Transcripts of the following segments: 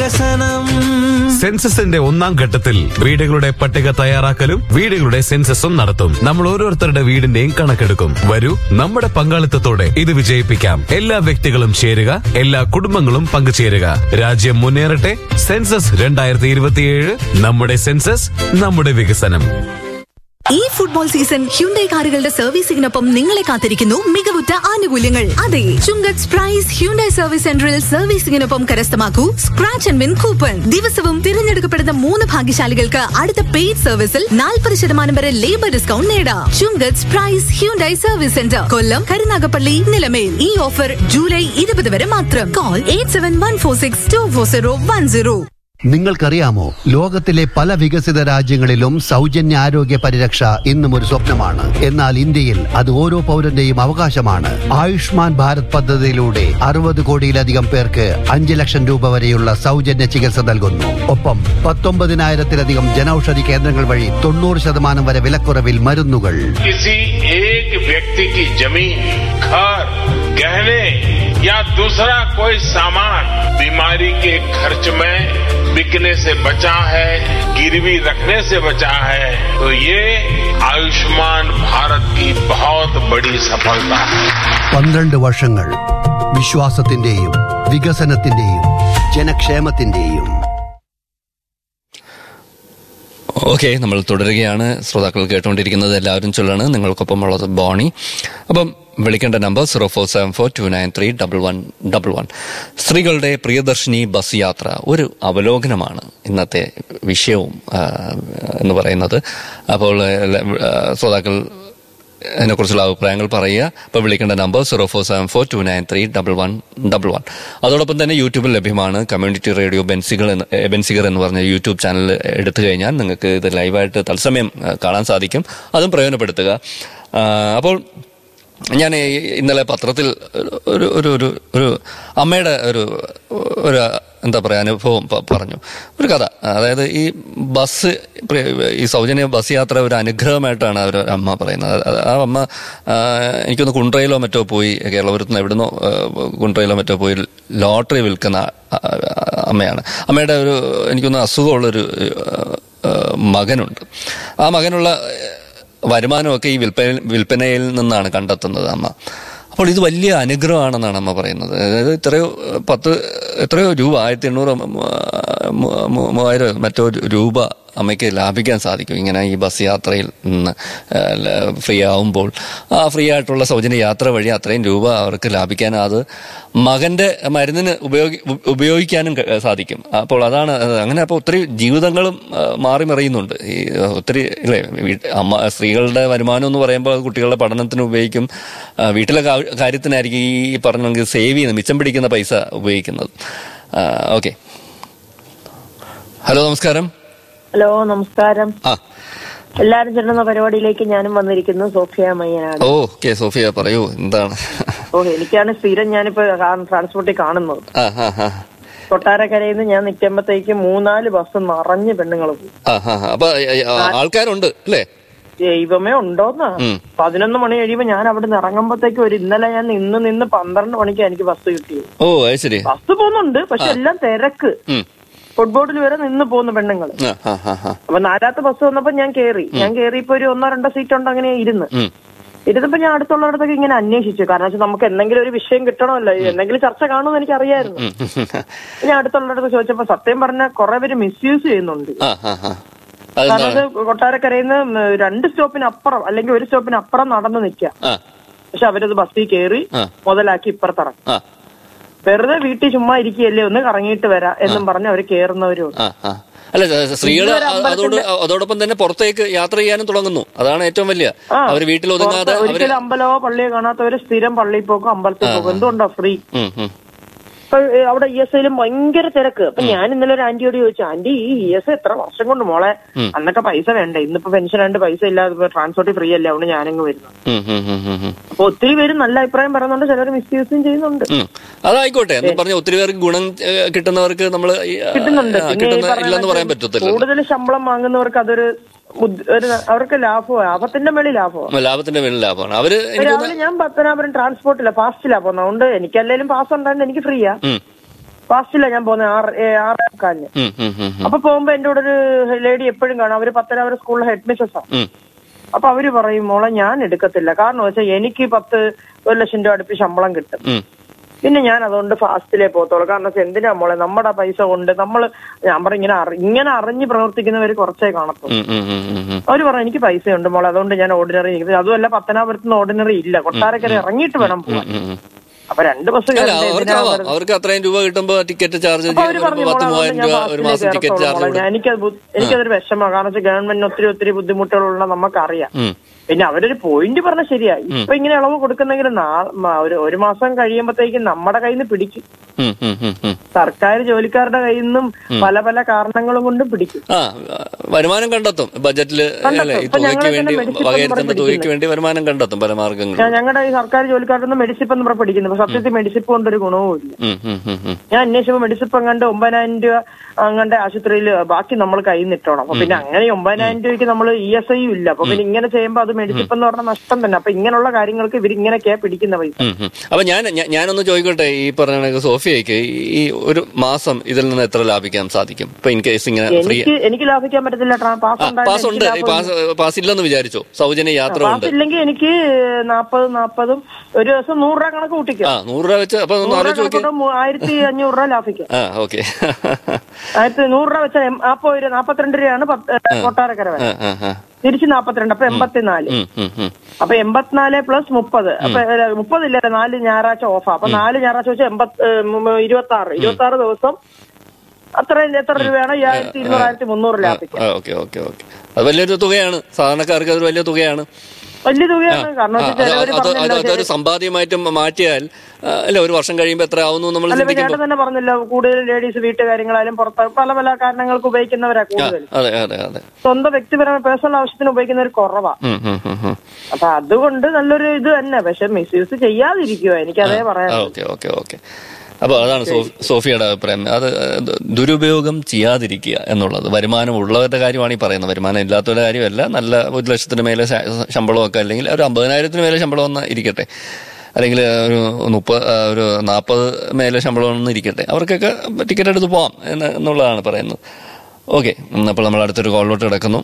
വികസനം സെൻസസിന്റെ ഒന്നാം ഘട്ടത്തിൽ വീടുകളുടെ പട്ടിക തയ്യാറാക്കലും വീടുകളുടെ സെൻസസും നടത്തും നമ്മൾ ഓരോരുത്തരുടെ വീടിന്റെയും കണക്കെടുക്കും വരൂ നമ്മുടെ പങ്കാളിത്തത്തോടെ ഇത് വിജയിപ്പിക്കാം എല്ലാ വ്യക്തികളും ചേരുക എല്ലാ കുടുംബങ്ങളും പങ്കുചേരുക രാജ്യം മുന്നേറട്ടെ സെൻസസ് രണ്ടായിരത്തി ഇരുപത്തിയേഴ് നമ്മുടെ സെൻസസ് നമ്മുടെ വികസനം ഈ ഫുട്ബോൾ സീസൺ ഹ്യുണ്ടൈ കാറുകളുടെ സർവീസിംഗിനൊപ്പം നിങ്ങളെ കാത്തിരിക്കുന്നു മികവുറ്റ ആനുകൂല്യങ്ങൾ അതെ ചുങ്കത്ത് പ്രൈസ് ഹ്യുണ്ടൈ സർവീസ് സെന്ററിൽ സർവീസിംഗിനൊപ്പം കരസ്ഥമാക്കൂ സ്ക്രാച്ച് ആൻഡ് വിൻ കൂപ്പൺ ദിവസവും തിരഞ്ഞെടുക്കപ്പെടുന്ന മൂന്ന് ഭാഗ്യശാലികൾക്ക് അടുത്ത പെയ്ഡ് സർവീസിൽ നാൽപ്പത് ശതമാനം വരെ ലേബർ ഡിസ്കൗണ്ട് നേടാം Chungath prize Hyundai service centre Kollam Karunagappally Nilamel ഈ ഓഫർ ജൂലൈ ഇരുപത് വരെ മാത്രം call eight seven one four six two four zero one zero നിങ്ങൾക്കറിയാമോ ലോകത്തിലെ പല വികസിത രാജ്യങ്ങളിലും സൗജന്യ ആരോഗ്യ പരിരക്ഷ ഇന്നും ഒരു സ്വപ്നമാണ് എന്നാൽ ഇന്ത്യയിൽ അത് ഓരോ പൗരന്റെയും അവകാശമാണ് ആയുഷ്മാൻ ഭാരത് പദ്ധതിയിലൂടെ അറുപത് കോടിയിലധികം പേർക്ക് അഞ്ച് ലക്ഷം രൂപ വരെയുള്ള സൗജന്യ ചികിത്സ നൽകുന്നു ഒപ്പം പത്തൊമ്പതിനായിരത്തിലധികം ജനൌഷധി കേന്ദ്രങ്ങൾ വഴി തൊണ്ണൂറ് ശതമാനം വരെ വിലക്കുറവിൽ മരുന്നുകൾ किसी एक व्यक्ति की जमीन घर गहने या दूसरा कोई सामान बीमारी के खर्च में बिकने से बचा है गिरवी रखने से बचा है तो ये आयुष्मान भारत की बहुत बड़ी सफलता है പന്ത്രണ്ട് വർഷങ്ങൾ വിശ്വാസത്തിന്റെയും വികസനത്തിന്റെയും ജനക്ഷേമത്തിന്റെയും ഓക്കെ നമ്മൾ തുടരുകയാണ് ശ്രോതാക്കൾ കേട്ടുകൊണ്ടിരിക്കുന്നത് എല്ലാവരും ചൊല്ലാണ് നിങ്ങൾക്കൊപ്പം ഉള്ളത് ബോണി അപ്പം വിളിക്കേണ്ട number zero four seven four two nine three double one double one സ്ത്രീകളുടെ പ്രിയദർശിനി ബസ് യാത്ര ഒരു അവലോകനമാണ് ഇന്നത്തെ വിഷയവും ആ, എന്ന് പറയുന്നത് അപ്പോൾ ആ, ശ്രോതാക്കൾ അതിനെക്കുറിച്ചുള്ള അഭിപ്രായങ്ങൾ പറയുക ഇപ്പോൾ വിളിക്കേണ്ട number zero four seven four two nine three double one double one അതോടൊപ്പം തന്നെ യൂട്യൂബിൽ ലഭ്യമാണ് കമ്മ്യൂണിറ്റി റേഡിയോ ബെൻസികൾ എന്ന് ഏ, ബെൻസിഗർ എന്ന് പറഞ്ഞ യൂട്യൂബ് ചാനൽ എടുത്തു കഴിഞ്ഞാൽ നിങ്ങൾക്ക് ഇത് ലൈവായിട്ട് തത്സമയം ആ, കാണാൻ സാധിക്കും അതും പ്രയോജനപ്പെടുത്തുക ആ, അപ്പോൾ ഞാൻ ഈ ഇന്നലെ പത്രത്തിൽ ഒരു ഒരു ഒരു ഒരു അമ്മയുടെ ഒരു ഒരു എന്താ പറയുക അനുഭവം പ- പറഞ്ഞു ഒരു കഥ അതായത് ഈ ബസ് പ്രി- ഈ സൗജന്യ ബസ് യാത്ര ഒരു അനുഗ്രഹമായിട്ടാണ് അവർ അമ്മ പറയുന്നത് അത് ആ അമ്മ ആ, എനിക്കൊന്ന് കുണ്ട്രയിലോ മറ്റോ പോയി കേരളപുരത്ത് നിന്ന് എവിടുന്നോ ആ, കുണ്ട്രയിലോ മറ്റോ പോയി ലോട്ടറി വിൽക്കുന്ന ആ, ആ, അമ്മയാണ് അമ്മയുടെ ഒരു എനിക്കൊന്ന് അസുഖമുള്ളൊരു ആ, മകനുണ്ട് ആ മകനുള്ള വരുമാനമൊക്കെ ഈ വിൽപ്പന വിൽപ്പനയിൽ നിന്നാണ് കണ്ടെത്തുന്നത് അമ്മ അപ്പോൾ ഇത് വലിയ അനുഗ്രഹമാണെന്നാണ് അമ്മ പറയുന്നത് അതായത് ഇത്രയോ പത്ത് എത്രയോ രൂപ ആയിരത്തി എണ്ണൂറ് മൂവായിരം മറ്റോ രൂപ അമ്മയ്ക്ക് ലാഭിക്കാൻ സാധിക്കും ഇങ്ങനെ ഈ ബസ് യാത്രയിൽ നിന്ന് ഫ്രീ ആവുമ്പോൾ ആ ഫ്രീ ആയിട്ടുള്ള സൗജന്യ യാത്ര വഴി അത്രയും രൂപ അവർക്ക് ലാഭിക്കാൻ അത് മകന്റെ മരുന്നിന് ഉപയോഗി ഉപയോഗിക്കാനും ക- സാധിക്കും അപ്പോൾ അതാണ് അത് അങ്ങനെ അപ്പോൾ ഒത്തിരി ജീവിതങ്ങളും ആ, മാറി മറിയുന്നുണ്ട് ഈ ഒത്തിരി ഇല്ലേ വീട്ട് അമ്മ സ്ത്രീകളുടെ വരുമാനം എന്ന് പറയുമ്പോൾ അത് കുട്ടികളുടെ പഠനത്തിന് ഉപയോഗിക്കും ആ, വീട്ടിലെ കാ- കാര്യത്തിനായിരിക്കും ഈ പറഞ്ഞെങ്കിൽ സേവ് ചെയ്യുന്ന മിച്ചം പിടിക്കുന്ന പൈസ ഉപയോഗിക്കുന്നത് ഓക്കെ ഹലോ നമസ്കാരം ഹലോ നമസ്കാരം ആ എല്ലാരും ചെല്ലുന്ന പരിപാടിയിലേക്ക് ഞാനും വന്നിരിക്കുന്നു സോഫിയ മയ്യനാട് ഓ ഓക്കെ സോഫിയ പറയൂ എന്താണ് ഓ എനിക്കാണ് സ്ഥിരം ഞാനിപ്പോ ട്രാൻസ്പോർട്ടിൽ കാണുന്നത് ആ ആ ആ കൊട്ടാരക്കരയിൽ നിന്ന് ഞാൻ നിൽക്കുമ്പോഴത്തേക്ക് മൂന്നാല് ബസ് നിറഞ്ഞ് പെണ്ണുങ്ങൾ പോകും ആ ആ ആ. അപ്പൊ ആ, ആൾക്കാരുണ്ട് അല്ലേ ദൈവമേ ഉണ്ടോന്നാ ഉം. പതിനൊന്ന് മണി കഴിയുമ്പോ ഞാൻ അവിടെ നിന്ന് ഇറങ്ങുമ്പോഴത്തേക്ക് ഒരു ഇന്നലെ ഞാൻ നിന്ന് നിന്ന് പന്ത്രണ്ട് മണിക്ക് എനിക്ക് ബസ് കിട്ടിയത് ഓ അത് ശരി ബസ് പോകുന്നുണ്ട് പക്ഷെ എല്ലാം തിരക്ക് ഉം. ഫുട്ബോളിൽ വരെ നിന്ന് പോകുന്ന പെണ്ണുങ്ങൾ ആ ആ ആ ആ അപ്പൊ നാലാമത്തെ ബസ് വന്നപ്പോ ഞാൻ കേറി ഞാൻ കേറിയപ്പോ ഒരു ഒന്നോ രണ്ടോ സീറ്റ് ഉണ്ട് അങ്ങനെ ഇരുന്ന് ഉം. ഇരുന്നപ്പോ ഞാൻ അടുത്തുള്ളടത്തൊക്കെ ഇങ്ങനെ അന്വേഷിച്ചു കാരണം വെച്ചാൽ നമുക്ക് എന്തെങ്കിലും ഒരു വിഷയം കിട്ടണമല്ലോ എന്തെങ്കിലും ചർച്ച കാണുമെന്ന് എനിക്ക് അറിയായിരുന്നു ഉം, ഉം, ഉം. ഞാൻ അടുത്തുള്ളടത്ത് ചോദിച്ചപ്പോ സത്യം പറഞ്ഞ കുറെ പേര് മിസ്യൂസ് ചെയ്യുന്നുണ്ട് ആ ആ ആ കാരണം അതെന്താണ് അത് കൊട്ടാരക്കരയിൽ നിന്ന് രണ്ട് സ്റ്റോപ്പിന് അപ്പുറം അല്ലെങ്കിൽ ഒരു സ്റ്റോപ്പിന് അപ്പുറം നടന്ന് നിൽക്കുക ആ പക്ഷെ അവരത് ബസ്സിൽ കയറി ആ. മുതലാക്കി ഇപ്പുറത്തിറങ്ങും ആ വെറുതെ വീട്ടിൽ ചുമ്മാ ഇരിക്കുകയല്ലേ ഒന്ന് കറങ്ങിയിട്ട് വരാം എന്നും പറഞ്ഞ് അവര് കേറുന്നവരും ഉണ്ട്. ആ ആ അല്ല സ്ത്രീകൾ ഇതുവരെ അതോട് അതോടൊപ്പം തന്നെ പുറത്തേക്ക് യാത്ര ചെയ്യാനും തുടങ്ങുന്നു അതാണ് ഏറ്റവും വലിയ ആ. അവർ വീട്ടിൽ ഒതുങ്ങാതെ പുറത്ത് അവര് ഒരിക്കലും അമ്പലമോ പള്ളിയോ കാണാത്തവര് സ്ഥിരം പള്ളിയിൽ പോക്കും അമ്പലത്തിൽ പോകും എന്തുകൊണ്ടാ ഫ്രീ ഉം, ഉം. ഇപ്പൊ ഏ, അവിടെ ഇ എസ് ഐയിലും ഭയങ്കര തിരക്ക് അപ്പൊ ഞാൻ ഇന്നലെ ഒരു ആന്റിയോട് ചോദിച്ചു ആന്റി ഈ ഇ എസ് ഐ എത്ര വർഷം കൊണ്ട് മോളെ അന്നൊക്കെ പൈസ വേണ്ടേ ഇന്നിപ്പോ പെൻഷൻ ആണ്ട് പൈസ ഇല്ലാതെ ട്രാൻസ്പോർട്ട് ഫ്രീ അല്ലേ അവിടെ ഞാനങ്ങ് വരുന്നത് ഉം, ഉം, ഉം, ഉം, ഉം. അപ്പൊ ഒത്തിരി പേര് നല്ല അഭിപ്രായം പറയുന്നുണ്ട് ചിലർ മിസ്യൂസും ചെയ്യുന്നുണ്ട് ഉം. അതായിക്കോട്ടെ എന്ന് പറഞ്ഞ ഒത്തിരി പേർക്ക് ഗുണം ഏ, കിട്ടുന്നവർക്ക് നമ്മൾ കിട്ടുന്നുണ്ട് ആ, പിന്നെ ഈ കിട്ടുന്ന പറഞ്ഞ ഇല്ലെന്ന് പറയാൻ മറ്റേ പറ്റത്തില്ല കൂടുതൽ ശമ്പളം വാങ്ങുന്നവർക്ക് അതൊരു ബുദ്ധി- ഒരു അവർക്ക് ലാഭമാണ് ലാഭത്തിന്റെ മേളിൽ ലാഭമാണ് ലാഭത്തിന്റെ മേളിൽ ലാഭമാണ് അവര് എനിക്ക് രാവിലെ ഞാൻ പത്തനാപുരം ട്രാൻസ്പോർട്ടില്ല പാസ്റ്റിലാ പോകുന്നത് അതുകൊണ്ട് എനിക്കല്ലേലും പാസ് ഉണ്ടായിരുന്നു എനിക്ക് ഫ്രീയാ ഉം. ഫാസ്റ്റില്ല ഞാൻ പോകുന്നത് ആറ് ഏ, ആറേ മുക്കാലിന് ഉം, ഉം, ഉം, ഉം. അപ്പൊ പോകുമ്പോ എന്റെ കൂടെ ഒരു ലേഡി എപ്പോഴും കാണും അവര് പത്തര അവരെ സ്കൂളിലെ ഹെഡ് മിസ്സസ് ആണ് ഉം. അപ്പൊ അവര് പറയും മോളെ ഞാൻ എടുക്കത്തില്ല കാരണം വെച്ചാൽ എനിക്ക് പത്ത് ഒരു ലക്ഷം രൂപ അടുപ്പിച്ച് ശമ്പളം കിട്ടും ഉം. പിന്നെ ഞാൻ അതുകൊണ്ട് ഫാസ്റ്റിലേ പോകത്തുള്ളൂ കാരണം വെച്ചാൽ എന്തിനാ മോളെ നമ്മുടെ പൈസ കൊണ്ട് നമ്മൾ ഞാൻ പറയും ഇങ്ങനെ അറി- ഇങ്ങനെ അറിഞ്ഞ് പ്രവർത്തിക്കുന്നവർ കുറച്ചേ കാണത്തുള്ളൂ ഉം, ഉം, ഉം, ഉം, ഉം. അവര് പറഞ്ഞു എനിക്ക് പൈസയുണ്ട് മോളെ അതുകൊണ്ട് ഞാൻ ഓർഡിനറി അതുമല്ല പത്തനാപുരത്ത് നിന്ന് ഓർഡിനറി ഇല്ല കൊട്ടാരക്കര ഇറങ്ങിയിട്ട് വേണം പോവാൻ ഉം, ഉം. അപ്പൊ രണ്ട് ബസ് അല്ല കയറണ്ടേ? അവർക്ക് എന്തിനാ ആവാം വെറുതെ- അവർക്ക് അത്രയും രൂപ കിട്ടുമ്പോ ടിക്കറ്റ് ചാർജ് അപ്പൊ അവര് പറഞ്ഞു പത്ത് മോളെ മൂവായിരം അതുകൊണ്ട് രൂപ ഞാൻ ഒരു ഫാസ്റ്റിലേ മാസം ടിക്കറ്റ് കയറത്തുള്ളൂ ചാർജ് മോളെ. ഞാൻ- എനിക്കത് ബു- എനിക്കതൊരു വിഷമമാണ് കാരണം വെച്ചാൽ ഗവൺമെന്റിന് ഒത്തിരി ഒത്തിരി ബുദ്ധിമുട്ടുകളുള്ള നമുക്കറിയാം ഉം. പിന്നെ അവരൊരു പോയിന്റ് പറഞ്ഞ ശരിയായി ഇപ്പൊ ഇങ്ങനെ ഇളവ് കൊടുക്കുന്നെങ്കിൽ നാ- മ- ഒരു ഒരു മാസം കഴിയുമ്പോഴത്തേക്കും നമ്മുടെ കയ്യിൽ നിന്ന് പിടിക്കും ഉം, ഉം, ഉം, ഉം. സർക്കാർ ജോലിക്കാരുടെ കയ്യിൽ നിന്നും പല പല കാരണങ്ങളും കൊണ്ടും പിടിക്കും ആ വരുമാനം കണ്ടെത്തും ബജറ്റില് കണ്ടെത്തും. അല്ലെ ഈ ഇപ്പൊ തുകയ്ക്ക് ഞങ്ങളൊക്കെ വേണ്ടി മെഡിസിൻ വകയിരുത്തേണ്ട ഒന്നും തുകയ്ക്ക് വേണ്ടി വരുമാനം കണ്ടെത്തും പല മാർഗങ്ങളും ഞാൻ ഞങ്ങളുടെ ഈ സർക്കാർ ജോലിക്കാരുടെ മെഡിസിപ്പ് എന്ന് പറഞ്ഞ പഠിക്കുന്നു അപ്പൊ സത്യത്തിൽ മെഡിസിപ്പ് കൊണ്ടൊരു ഗുണവും ഇല്ല ഉം, ഉം, ഉം, ഉം. ഞാൻ അന്വേഷിച്ചപ്പോ മെഡിസിപ്പ് അങ്ങാണ്ട് ഒമ്പതിനായിരം രൂപ അങ്ങാണ്ട് ആശുപത്രിയിൽ ബാക്കി നമ്മൾ കയ്യിൽ നിട്ടണം അപ്പൊ പിന്നെ അങ്ങനെ ഈ ഒമ്പതിനായിരം രൂപയ്ക്ക് നമ്മൾ ഇ എസ് ഐയും ഇല്ല അപ്പൊ പിന്നെ ഇങ്ങനെ ചെയ്യുമ്പോൾ അത് മെഡിസിപ്പ് എന്ന് പറഞ്ഞ നഷ്ടം തന്നെ അപ്പൊ ഇങ്ങനെയുള്ള കാര്യങ്ങൾക്ക് ഇവരിങ്ങനെയൊക്കെയാ പിടിക്കുന്ന പൈസ ഉം, ഉം. അപ്പൊ ഞാൻ ഞാൻ- ഞാനൊന്ന് ചോദിക്കട്ടെ ഈ പറഞ്ഞ കണക്ക് സോഫിയയ്ക്ക് ഈ ഒരു മാസം ഇതിൽ നിന്ന് എത്ര ലാഭിക്കാൻ സാധിക്കും ഇപ്പൊ ഇൻ കേസ് ഇങ്ങനെ ഫ്രീ എനിക്ക് എനിക്ക് ലാഭിക്കാൻ പറ്റത്തില്ല ട്രാ- പാസ് പാസ് ഉണ്ട് ഉണ്ടായിട്ട് ഈ പാസ് പാസ് ഇല്ലെന്ന് വിചാരിച്ചോ സൗജന്യ യാത്ര ഉണ്ട് പാസ് ഇല്ലെങ്കിൽ എനിക്ക് നാപ്പത് നാപ്പതും ഒരു ദിവസം നൂറ് രൂപ കണക്ക് കൂട്ടിക്കാം ആ നൂറ് രൂപ വെച്ച് അപ്പൊ ഒന്ന് നൂറ് രൂപ ആലോചിച്ച് നോക്കി കണക്കൂട്ടും മൂ- ആയിരത്തി അഞ്ഞൂറ് രൂപ ലാഭിക്കാം ആ ഓക്കെ ആയിരത്തി നൂറ് രൂപ വെച്ചാൽ എം- അപ്പൊ ഒരു നാപ്പത്തിരണ്ട് രൂപയാണ് പത്ത്- കൊട്ടാരക്കര വരെ ആ ആ ആ തിരിച്ച് നാപ്പത്തിരണ്ട് അപ്പൊ എൺപത്തിനാല് ഉം, ഉം, ഉം. അപ്പൊ എൺപത്തിനാല് പ്ലസ് മുപ്പത് അപ്പൊ മുപ്പതില്ല നാല് ഞായറാഴ്ച ഓഫാ അപ്പൊ നാല് ഞായറാഴ്ച വെച്ചാൽ എൺപത്തി ഇരുപത്തി ആറ് ഇരുപത്തി ആറ് ദിവസം അത്ര എത്ര രൂപയാണ് ഈ ആയിരത്തി ഇരുന്നൂറ് ആയിരത്തി മുന്നൂറ് ലാഭിക്കാം ആ ഓക്കെ ഓക്കെ ഓക്കെ അത് വലിയൊരു തുകയാണ് സാധാരണക്കാർക്ക് അത് വലിയ തുകയാണ് വലിയ തുകയാണ് കാരണം ആ, വെച്ചാൽ അത് ചിലവര് അത് അത് പറഞ്ഞല്ലോ അതൊരു സമ്പാദ്യമായിട്ട് മാറ്റിയാൽ ആ, അല്ല ഒരു വർഷം കഴിയുമ്പോൾ എത്ര ആവുന്നു നമ്മൾ അല്ല ഇപ്പൊ ചിന്തിക്കുമ്പോൾ ചേട്ടൻ തന്നെ പറഞ്ഞല്ലോ കൂടുതൽ ലേഡീസ് വീട്ടുകാര്യങ്ങളായാലും പുറത്ത് പല പല കാരണങ്ങൾക്ക് ഉപയോഗിക്കുന്നവരാ ആ, കൂടുതൽ അതെ അതെ അതെ സ്വന്തം വ്യക്തിപരമായ പേഴ്സണൽ ആവശ്യത്തിന് ഉപയോഗിക്കുന്നവർ കുറവാ ഉം, ഉം, ഉം, ഉം. അപ്പൊ അതുകൊണ്ട് നല്ലൊരു ഇത് തന്നെ പക്ഷെ മിസ്യൂസ് ചെയ്യാതിരിക്കുക എനിക്കതേ പറയാം ആ, ഓക്കെ ഓക്കെ ഓക്കെ അപ്പൊ അതാണ് സോ- സോഫിയയുടെ അഭിപ്രായം അത് ദ- ദുരുപയോഗം ചെയ്യാതിരിക്കുക എന്നുള്ളത് വരുമാനം ഉള്ളവരുടെ കാര്യമാണ് ഈ പറയുന്നത് വരുമാനം ഇല്ലാത്തവരുടെ കാര്യമല്ല നല്ല ഒരു ലക്ഷത്തിന് മേലെ ശ- ശമ്പളമൊക്കെ അല്ലെങ്കിൽ ഒരു അമ്പതിനായിരത്തിന് മേലെ ശമ്പളം ഒന്ന് ഇരിക്കട്ടെ അല്ലെങ്കിൽ ഒരു മുപ്പത് ഒരു നാൽപ്പത് മേലെ ശമ്പളം ഒന്ന് ഇരിക്കട്ടെ അവർക്കൊക്കെ ടിക്കറ്റ് എടുത്ത് പോവാം എന്ന് എന്നുള്ളതാണ് പറയുന്നത് ഓക്കെ അപ്പോൾ നമ്മൾ അടുത്തൊരു കോളിലോട്ട് കിടക്കുന്നു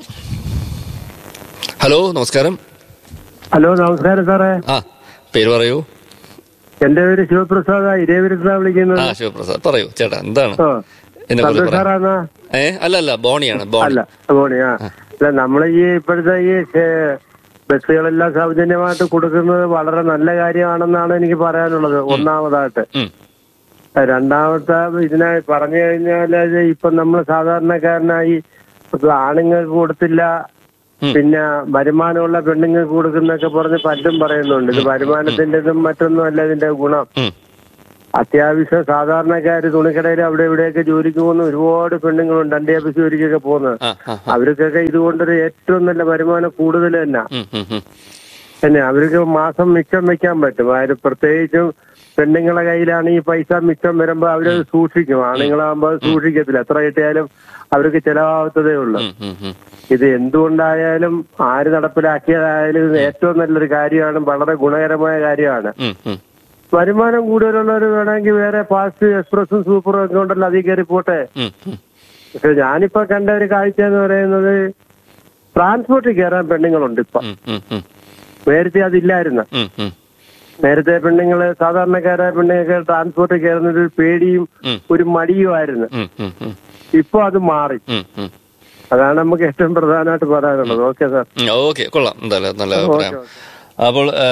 ഹലോ നമസ്കാരം ഹലോ നമസ്കാരം സാറേ ആ പേര് പറയൂ എന്റെ പേര് ശിവപ്രസാദ് ഇരേവിരുന്നാ വിളിക്കുന്നത് ആ ശിവപ്രസാദ് പറയൂ ചേട്ടാ എന്താണ് ആ. എന്നെ കുറിച്ച് സന്തോഷ് പറയാം സാറാണോ ഏ അല്ല അല്ല ബോണിയാണ് ബോണി അല്ല ബോണി ആ അല്ല നമ്മളെ ഈ ഇപ്പോഴത്തെ ഈ ഏ, ബസ്സുകളെല്ലാം സൗജന്യമായിട്ട് കൊടുക്കുന്നത് വളരെ നല്ല കാര്യമാണെന്നാണ് എനിക്ക് പറയാനുള്ളത് ഒന്നാമതായിട്ട് ഉം. രണ്ടാമത്തെ ഇതിനെ പറഞ്ഞു കഴിഞ്ഞാല് ഇപ്പൊ നമ്മൾ സാധാരണക്കാരനായി ഇപ്പൊ ആണുങ്ങൾക്ക് കൊടുത്തില്ല ഉം. പിന്നെ വരുമാനമുള്ള പെണ്ണുങ്ങൾക്ക് കൊടുക്കുന്നൊക്കെ പറഞ്ഞ് പലരും പറയുന്നുണ്ട് ഇത് വരുമാനത്തിന്റെതും മറ്റൊന്നും അല്ല ഇതിന്റെ ഗുണം ഉം. അത്യാവശ്യം സാധാരണക്കാര് തുണിക്കടയിൽ അവിടെ ഇവിടെയൊക്കെ ജോലിക്ക് പോകുന്ന ഒരുപാട് പെണ്ണുങ്ങളുണ്ട് അണ്ടിയാപ്പസ് ജോലിക്കൊക്കെ പോകുന്നത് ആ, ആ, ആ. അവർക്കൊക്കെ ഇതുകൊണ്ടൊരു ഏറ്റവും നല്ല വരുമാനം കൂടുതൽ തന്നെ ഉം, ഉം, ഉം. തന്നെ അവർക്ക് മാസം മിച്ചം വെക്കാൻ പറ്റും അതായത് പ്രത്യേകിച്ചും പെണ്ണുങ്ങളെ കയ്യിലാണ് ഈ പൈസ മിച്ചം വരുമ്പോ അവരത് സൂക്ഷിക്കും ആണുങ്ങളാകുമ്പോൾ അത് സൂക്ഷിക്കത്തില്ല എത്ര കിട്ടിയാലും അവർക്ക് ചെലവാകത്തതേ ഉള്ളൂ ഉം, ഉം, ഉം. ഇത് എന്തുകൊണ്ടായാലും ആര് നടപ്പിലാക്കിയതായാലും ഇത് ഏറ്റവും നല്ലൊരു കാര്യമാണ് വളരെ ഗുണകരമായ കാര്യമാണ് ഉം, ഉം. വരുമാനം കൂടുതലുള്ളവർ വേണമെങ്കിൽ വേറെ ഫാസ്റ്റ് എക്സ്പ്രസും സൂപ്പറും ഒക്കെ ഉണ്ടല്ലോ അതിൽ കയറി പോട്ടെ ഉം, ഉം. പക്ഷെ ഞാനിപ്പോ കണ്ട ഒരു കാഴ്ച എന്ന് പറയുന്നത് ട്രാൻസ്പോർട്ടിൽ കയറാൻ പെണ്ണുങ്ങളുണ്ട് ഇപ്പൊ ഉം, ഉം, ഉം. നേരത്തെ അതില്ലായിരുന്നു ഉം, ഉം. നേരത്തെ പെണ്ണുങ്ങള് സാധാരണക്കാരായ പെണ്ണുങ്ങൾക്ക് ട്രാൻസ്പോർട്ടിൽ കയറുന്നത് ഒരു പേടിയും ഉം. ഒരു മടിയുമായിരുന്നു ഉം, ഉം, ഉം. ഇപ്പൊ അത് മാറി ഉം, ഉം. അതാണ് നമുക്ക് ഏറ്റവും പ്രധാനമായിട്ട് പറയാനുള്ളത് ഓക്കെ സാർ ഉം, ഓക്കെ കൊള്ളാം എന്തായാലും നല്ല അഭിപ്രായം അപ്പോൾ ആ,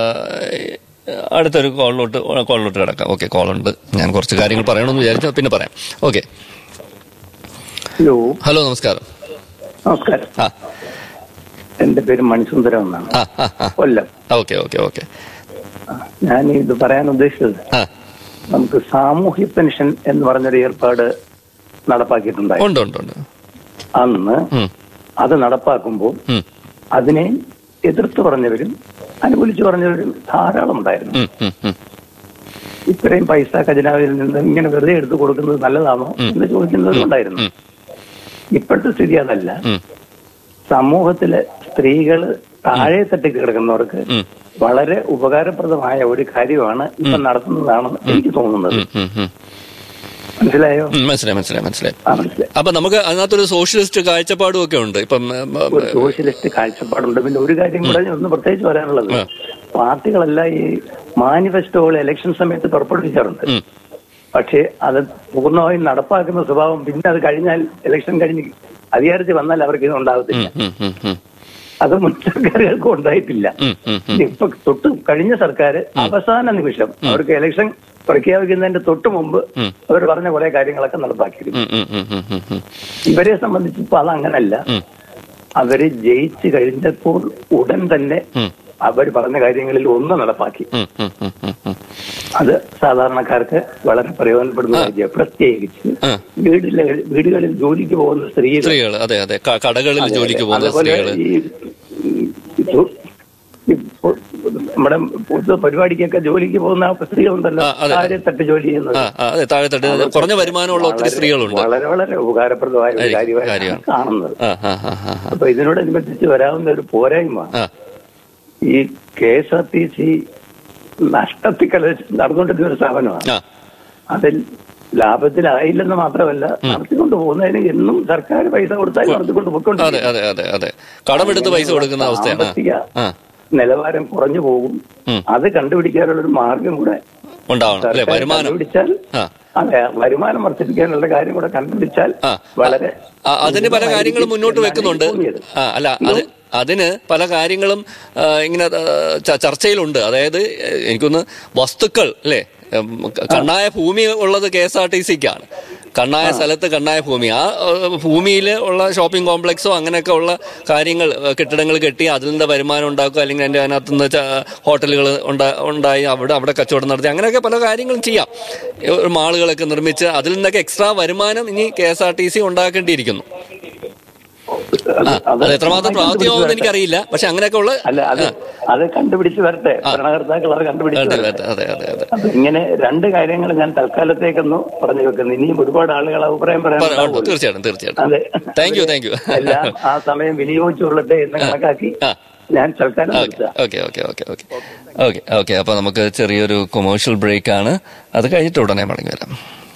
അടുത്തൊരു കോളിലോട്ട് കോളിലോട്ട് കിടക്കാം ഓക്കെ കോളുണ്ട് ഞാൻ കുറച്ച് കാര്യങ്ങൾ പറയണമെന്ന് വിചാരിച്ചു പിന്നെ പറയാം ഓക്കെ ഹലോ ഹലോ നമസ്കാരം നമസ്കാരം ആ എന്റെ പേര് മണിസുന്ദരം എന്നാണ് ആ ആ ആ കൊല്ലം ഓക്കെ ഓക്കെ ഓക്കെ ഞാൻ ഇത് പറയാൻ ഉദ്ദേശിച്ചത് ആ നമുക്ക് സാമൂഹ്യ പെൻഷൻ എന്ന് പറഞ്ഞൊരു ഏർപ്പാട് നടപ്പാക്കിയിട്ടുണ്ടായി ഉണ്ട് ഉണ്ട് ഉണ്ട് അന്ന് ഉം, അത് നടപ്പാക്കുമ്പോൾ ഉം, അതിനെ എതിർത്ത് പറഞ്ഞവരും അനുകൂലിച്ച് പറഞ്ഞവരും ധാരാളം ഉണ്ടായിരുന്നു ഉം, ഉം, ഉം. ഇത്രയും പൈസ ഖജനാവിൽ നിന്ന് ഇങ്ങനെ വെറുതെ എടുത്തു കൊടുക്കുന്നത് നല്ലതാണോ എന്ന് ചോദിക്കുന്നവരും ഉണ്ടായിരുന്നു ഉം. ഇപ്പോഴത്തെ സ്ഥിതി അതല്ല ഉം. സമൂഹത്തിലെ സ്ത്രീകൾ താഴെ തട്ടി കിടക്കുന്നവർക്ക് ഉം. വളരെ ഉപകാരപ്രദമായ ഒരു കാര്യമാണ് ഇപ്പൊ നടത്തുന്നതാണെന്ന് എനിക്ക് തോന്നുന്നത് ഉം, ഉം, ഉം. മനസ്സിലായോ ഉം, മനസ്സിലായി മനസ്സിലായി മനസ്സിലായി ആ മനസ്സിലായി അപ്പൊ നമുക്ക് അതിനകത്തൊരു സോഷ്യലിസ്റ്റ് കാഴ്ചപ്പാടും ഒക്കെ ഉണ്ട് ഇപ്പം ഉം, ഉം, ഒരു സോഷ്യലിസ്റ്റ് കാഴ്ചപ്പാടുണ്ട് പിന്നെ ഒരു കാര്യം കൂടെ ഒന്ന് പ്രത്യേകിച്ച് പറയാനുള്ളത് ആ. പാർട്ടികളെല്ലാം ഈ മാനിഫെസ്റ്റോകൾ ഇലക്ഷൻ സമയത്ത് പുറപ്പെടുവിക്കാറുണ്ട് ഉം. പക്ഷേ അത് പൂർണ്ണമായും നടപ്പാക്കുന്ന സ്വഭാവം പിന്നെ അത് കഴിഞ്ഞാൽ ഇലക്ഷൻ കഴിഞ്ഞ് അധികാരത്തിൽ വന്നാൽ അവർക്ക് ഇത് ഉണ്ടാകത്തില്ല ഉം, ഉം, ഉം. അത് മുൻ സർക്കാരുകൾക്കും ഉണ്ടായിട്ടില്ല ഉം, ഉം, ഉം. ഇപ്പൊ തൊട്ട് കഴിഞ്ഞ സർക്കാർ അവസാന നിമിഷം അവർക്ക് ഇലക്ഷൻ പ്രഖ്യാപിക്കുന്നതിന്റെ തൊട്ട് മുമ്പ് ഉം. അവർ പറഞ്ഞ കുറെ കാര്യങ്ങളൊക്കെ നടപ്പാക്കിയിരുന്നു ഉം, ഉം, ഉം, ഉം, ഉം, ഉം. ഇവരെ സംബന്ധിച്ച് ഇപ്പൊ അതങ്ങനല്ല ഉം. അവര് ജയിച്ചു കഴിഞ്ഞപ്പോൾ ഉടൻ തന്നെ ഉം. അവർ പറഞ്ഞ കാര്യങ്ങളിൽ ഒന്ന് നടപ്പാക്കി ഉം, ഉം, ഉം, ഉം, ഉം. അത് സാധാരണക്കാർക്ക് വളരെ പ്രയോജനപ്പെടുന്ന കാര്യമാണ് പ്രത്യേകിച്ച് ആ. വീട്ടിലെ വീടുകളിൽ ജോലിക്ക് പോകുന്ന സ്ത്രീകൾ സ്ത്രീകൾ അതെ അതെ ക- കടകളിൽ അതെ, ജോലിക്ക് അതെ. പോകുന്ന അതുപോലെ സ്ത്രീകള് ഈ ഈ ഇപ്പൊ നമ്മുടെ പൊതു പരിപാടിക്കൊക്കെ ജോലിക്ക് പോകുന്ന സ്ത്രീകളുണ്ടല്ലോ ആ, അതെ. ആരെ തട്ട് ജോലി ചെയ്യുന്നത് ആ ആ, അതെ താഴെ തട്ട് കുറഞ്ഞ വരുമാനമുള്ള ഒത്തിരി വളരെ- സ്ത്രീകളുണ്ട് വളരെ വളരെ ഉപകാരപ്രദമായ ഒരു അതെ, കാര്യമാണ് കാര്യമാണ്. കാണുന്നത് ആ ആ ആ ആ, ആ. അപ്പൊ ഇതിനോടനുബന്ധിച്ച് വരാവുന്ന ഒരു പോരായ്മ ആ ഈ K S R T C നഷ്ടത്തിൽ കല നടന്നുകൊണ്ടിരുന്ന ഒരു സ്ഥാപനമാണ് ആ അതിൽ ലാഭത്തിലായില്ലെന്ന് മാത്രമല്ല നടത്തിക്കൊണ്ട് പോകുന്നതിന് എന്നും സർക്കാർ പൈസ കൊടുത്താൽ നടത്തിക്കൊണ്ട് അതെ പോയിക്കൊണ്ടിരിക്കും അതെ അതെ അതെ കടമെടുത്ത് പൈസ കൊടുക്കുന്ന അവസ്ഥയാണ് സാമ്പത്തിക ആ നിലവാരം കുറഞ്ഞു പോകും ഉം. അത് കണ്ടുപിടിക്കാനുള്ള ഒരു മാർഗം കൂടെ ഉണ്ടാവണം അല്ലെ സർക്കാർ വരുമാനം കണ്ടുപിടിച്ചാൽ ആ അതെ വരുമാനം വർദ്ധിപ്പിക്കാനുള്ള കാര്യം കൂടെ കണ്ടുപിടിച്ചാൽ ആ വളരെ ആ, അതിന് പല കാര്യങ്ങളും മുന്നോട്ട് എന്നാണ് വെക്കുന്നുണ്ട് എനിക്ക് തോന്നിയത്. ആ അല്ല അത് അതിന് പല കാര്യങ്ങളും ആ, ഇങ്ങനെ ആ, ച- ചർച്ചയിലുണ്ട് അതായത് ഏ, എനിക്കൊന്ന് വസ്തുക്കൾ അല്ലേ ഉം, ക- കണ്ണായ ഭൂമി ഉള്ളത് കെ എസ് ആർ ടി സിക്കാണ് കണ്ണായ സ്ഥലത്ത് കണ്ണായ ഭൂമി ആ ഭൂമിയിൽ ഉള്ള ഷോപ്പിംഗ് കോംപ്ലക്സോ അങ്ങനെയൊക്കെ ഉള്ള കാര്യങ്ങൾ ഏ, കെട്ടിടങ്ങൾ കെട്ടി അതിൽ നിന്ന് വരുമാനം ഉണ്ടാക്കുക അല്ലെങ്കിൽ അതിൻ്റെ അതിനകത്ത് നിന്ന് ച- ഹോട്ടലുകൾ ഉണ്ടാ- ഉണ്ടായി അവിടെ അവിടെ കച്ചവടം നടത്തി അങ്ങനെയൊക്കെ പല കാര്യങ്ങളും ചെയ്യാം ഏ, ഒരു മാളുകളൊക്കെ നിർമ്മിച്ച് അതിൽ നിന്നൊക്കെ എക്സ്ട്രാ വരുമാനം ഇനി K S R T C ഉണ്ടാക്കേണ്ടിയിരിക്കുന്നു ആ, അത് എത്രമാത്രം പ്രാവർത്തികമാവുമെന്ന് എനിക്കറിയില്ല പക്ഷെ അങ്ങനെയൊക്കെ ഉള്ള അല്ല അത് അത് കണ്ടുപിടിച്ച് വരട്ടെ ആ. ഭരണകർത്താക്കൾ അത് കണ്ടുപിടിച്ച് അതെ വരട്ടെ അതെ അതെ അതെ അപ്പൊ ഇങ്ങനെ രണ്ട് കാര്യങ്ങൾ ഞാൻ തൽക്കാലത്തേക്കൊന്ന് പറഞ്ഞു വെക്കുന്നു ഇനിയും ഒരുപാട് ആളുകൾ അഭിപ്രായം പറയാൻ പറ- ഉണ്ടാവുമല്ലോ. തീർച്ചയായിട്ടും തീർച്ചയായിട്ടും അതെ താങ്ക് യു താങ്ക് യു എല്ലാം ആ സമയം വിനിയോഗിച്ചുകൊള്ളട്ടെ എന്ന് കണക്കാക്കി ആ. ഞാൻ തൽക്കാലം ഓക്കെ നിർത്താം okay okay okay okay okay okay അപ്പൊ നമുക്ക് ചെറിയൊരു കൊമേഴ്ഷ്യൽ ബ്രേക്ക് ആണ് അത് കഴിഞ്ഞിട്ട് ഉടനെ മടങ്ങി വരാം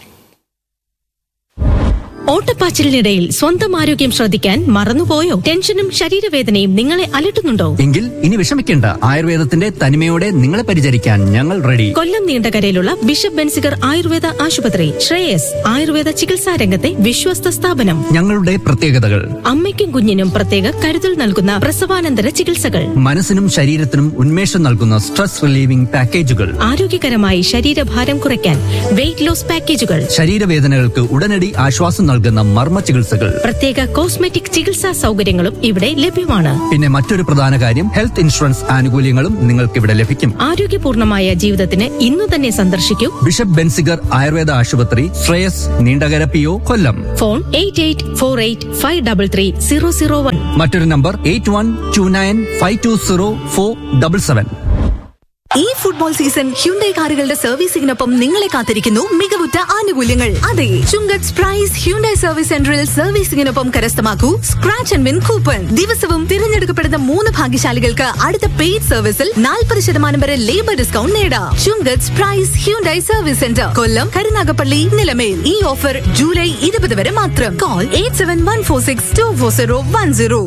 ഓട്ടപ്പാച്ചിലിനിടയിൽ സ്വന്തം ആരോഗ്യം ശ്രദ്ധിക്കാൻ മറന്നുപോയോ ടെൻഷനും ശരീരവേദനയും നിങ്ങളെ അലട്ടുന്നുണ്ടോ എങ്കിൽ ഇനി വിഷമിക്കേണ്ട ആയുർവേദത്തിന്റെ തനിമയോടെ നിങ്ങളെ പരിചരിക്കാൻ ഞങ്ങൾ റെഡി കൊല്ലം നീണ്ടകരയിലുള്ള ബിഷപ്പ് ബെൻസിഗർ ആയുർവേദ ആശുപത്രി ശ്രേയസ് ആയുർവേദ ചികിത്സാ രംഗത്തെ വിശ്വസ്ത സ്ഥാപനം ഞങ്ങളുടെ പ്രത്യേകതകൾ അമ്മയ്ക്കും കുഞ്ഞിനും പ്രത്യേക കരുതൽ നൽകുന്ന പ്രസവാനന്തര ചികിത്സകൾ മനസ്സിനും ശരീരത്തിനും ഉന്മേഷം നൽകുന്ന സ്ട്രെസ് റിലീവിംഗ് പാക്കേജുകൾ ആരോഗ്യകരമായി ശരീരഭാരം കുറയ്ക്കാൻ വെയിറ്റ് ലോസ് പാക്കേജുകൾ ശരീരവേദനകൾക്ക് ഉടനടി ആശ്വാസം നൽകുന്ന മർമ്മ ചികിത്സകൾ പ്രത്യേക കോസ്മെറ്റിക് ചികിത്സാ സൗകര്യങ്ങളും ഇവിടെ ലഭ്യമാണ് പിന്നെ മറ്റൊരു പ്രധാന കാര്യം ഹെൽത്ത് ഇൻഷുറൻസ് ആനുകൂല്യങ്ങളും നിങ്ങൾക്ക് ഇവിടെ ലഭിക്കും ആരോഗ്യപൂർണമായ ജീവിതത്തിന് ഇന്നു തന്നെ സന്ദർശിക്കൂ ബിഷപ്പ് ബെൻസിഗർ ആയുർവേദ ആശുപത്രി Shreyas Neendakara P O Kollam phone eight eight four eight five double three zero zero one മറ്റൊരു number eight one two nine five two zero four double seven ഈ ഫുട്ബോൾ സീസൺ ഹ്യുണ്ടൈ കാറുകളുടെ സർവീസിംഗിനൊപ്പം നിങ്ങളെ കാത്തിരിക്കുന്നു മികവുറ്റ ആനുകൂല്യങ്ങൾ അതെ ചുങ്കത്ത് പ്രൈസ് ഹ്യുണ്ടൈ സർവീസ് സെന്ററിൽ സർവീസിംഗിനൊപ്പം കരസ്ഥമാക്കൂ സ്ക്രാച്ച് ആൻഡ് വിൻ കൂപ്പൺ ദിവസവും തിരഞ്ഞെടുക്കപ്പെടുന്ന മൂന്ന് ഭാഗ്യശാലികൾക്ക് അടുത്ത പെയ്ഡ് സർവീസിൽ നാൽപ്പത് ശതമാനം വരെ ലേബർ ഡിസ്കൗണ്ട് നേടാം Chungath prize Hyundai service centre Kollam Karunagappally Nilamel ഈ ഓഫർ ജൂലൈ ഇരുപത് വരെ മാത്രം call eight seven one four six two four zero one zero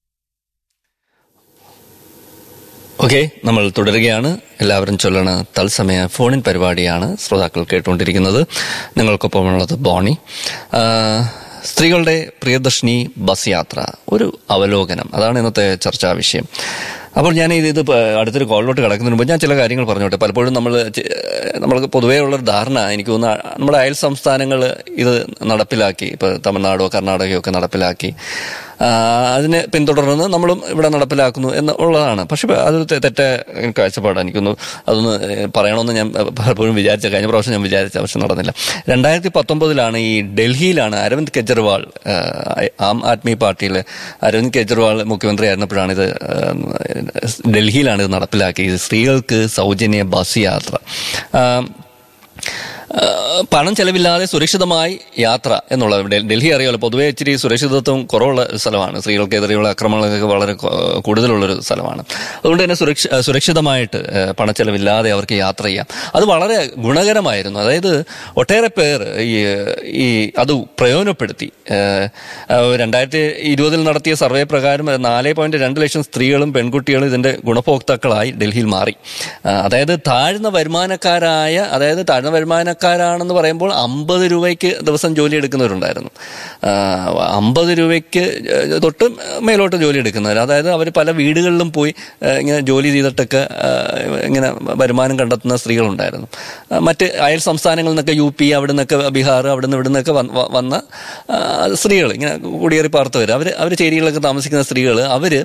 okay നമ്മൾ തുടരുകയാണ് എല്ലാവരും ചൊല്ലണ തത്സമയ ഫോണിൻ പരിപാടിയാണ് ശ്രോതാക്കൾ കേട്ടുകൊണ്ടിരിക്കുന്നത് നിങ്ങൾക്കൊപ്പമുള്ളത് ബോണി ആ, സ്ത്രീകളുടെ പ്രിയദർശിനി ബസ് യാത്ര ഒരു അവലോകനം അതാണ് ഇന്നത്തെ ചർച്ചാ വിഷയം അപ്പോൾ ഞാൻ ഇത് ഇത് പ- അടുത്തൊരു കോളിലോട്ട് കിടക്കുന്നതിന് മുമ്പ് ഞാൻ ചില കാര്യങ്ങൾ പറഞ്ഞോട്ടെ പലപ്പോഴും നമ്മൾ ചെ- നമ്മൾക്ക് പൊതുവേ ഉള്ളൊരു ധാരണ എനിക്ക് തോന്നുന്നു നമ്മുടെ അയൽ സംസ്ഥാനങ്ങൾ ഇത് നടപ്പിലാക്കി ഇപ്പോൾ തമിഴ്നാടോ കർണാടകയോ ഒക്കെ നടപ്പിലാക്കി ആ, അതിനെ പിന്തുടർന്ന് നമ്മളും ഇവിടെ നടപ്പിലാക്കുന്നു എന്ന് ഉള്ളതാണ് പക്ഷെ അതൊരു തെ- തെറ്റ കാഴ്ചപ്പാടാണ് എനിക്കൊന്ന് അതൊന്ന് ഏഹ്, പറയണമെന്ന് ഞാൻ പലപ്പോഴും വിചാരിച്ച കഴിഞ്ഞ പ്രാവശ്യം ഞാൻ വിചാരിച്ച പക്ഷെ നടന്നില്ല രണ്ടായിരത്തി പത്തൊമ്പതിലാണ് ഈ ഡൽഹിയിലാണ് അരവിന്ദ് കെജ്രിവാൾ ഏഹ്, ആം ആദ്മി പാർട്ടിയിലെ അരവിന്ദ് കെജ്രിവാൾ മുഖ്യമന്ത്രി ആയിരുന്നപ്പോഴാണ് ഇത് ഏഹ്, ഡൽഹിയിലാണ് ഇത് നടപ്പിലാക്കിയത് സ്ത്രീകൾക്ക് സൗജന്യ ബസ് യാത്ര ആ, ആ, പണം ചെലവില്ലാതെ സുരക്ഷിതമായി യാത്ര എന്നുള്ളത് ഡൽ- ഡൽഹി അറിയാമല്ലോ പൊതുവെ ഇച്ചിരി സുരക്ഷിതത്വം കുറവുള്ള ഒരു സ്ഥലമാണ് സ്ത്രീകൾക്കെതിരെയുള്ള ആക്രമണങ്ങളൊക്കെ വളരെ കൊ- കൂടുതലുള്ളൊരു സ്ഥലമാണ് അതുകൊണ്ട് തന്നെ സുരക്ഷ സുരക്ഷിതമായിട്ട് ആ, പണച്ചെലവില്ലാതെ അവർക്ക് യാത്ര ചെയ്യാം അത് വളരെ ഗുണകരമായിരുന്നു അതായത് ഒട്ടേറെ പേർ ഈ ഈ അത് പ്രയോജനപ്പെടുത്തി ആ, ആ, രണ്ടായിരത്തി ഇരുപതിൽ നടത്തിയ സർവേ പ്രകാരം നാല് പോയിന്റ് രണ്ട് ലക്ഷം സ്ത്രീകളും പെൺകുട്ടികളും ഇതിന്റെ ഗുണഭോക്താക്കളായി ഡൽഹിയിൽ മാറി ആ, അതായത് താഴ്ന്ന വരുമാനക്കാരായ അതായത് താഴ്ന്ന വരുമാനക്കാരാണെന്ന് പറയുമ്പോൾ അമ്പത് രൂപയ്ക്ക് ദിവസം ജോലി എടുക്കുന്നവരുണ്ടായിരുന്നു അമ്പത് രൂപയ്ക്ക് തൊട്ട് മേലോട്ട് ജോലി എടുക്കുന്നവർ അതായത് അവർ പല വീടുകളിലും പോയി ആ, ഇങ്ങനെ ജോലി ചെയ്തിട്ടൊക്കെ ആ, ഇങ്ങനെ വരുമാനം കണ്ടെത്തുന്ന സ്ത്രീകളുണ്ടായിരുന്നു ആ, മറ്റ് അയൽ സംസ്ഥാനങ്ങളിൽ നിന്നൊക്കെ യു പി അവിടെ നിന്നൊക്കെ ബീഹാർ അവിടെ നിന്ന് ഇവിടെ നിന്നൊക്കെ വന്ന- വ- വന്ന സ്ത്രീകൾ ഇങ്ങനെ കുടിയേറി പാർത്തവർ അവർ അവർ ചേരികളിലൊക്കെ താമസിക്കുന്ന സ്ത്രീകൾ അവർ